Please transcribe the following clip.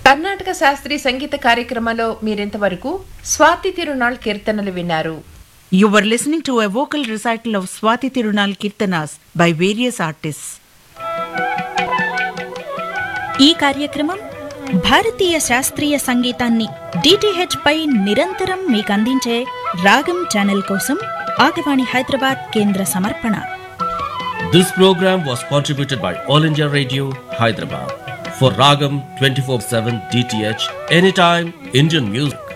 కర్ణాటక శాస్త్రీయ సంగీత కార్యక్రమంలో మీరింతవరకు స్వాతి తిరునాళ్ కీర్తనలు విన్నారు You were listening to a vocal recital of Swati Tirunal Kirtanas by various artists. ఈ కార్యక్రమం భారతీయ శాస్త్రీయ సంగీతాన్ని డిటిహెచ్ పై నిరంతరం మీకు అందించే రాగం ఛానల్ కోసం ఆకాశవాణి హైదరాబాద్ కేంద్ర సమర్పణ This program was contributed by All India Radio, Hyderabad. For Ragam 24 7 DTH, anytime Indian music.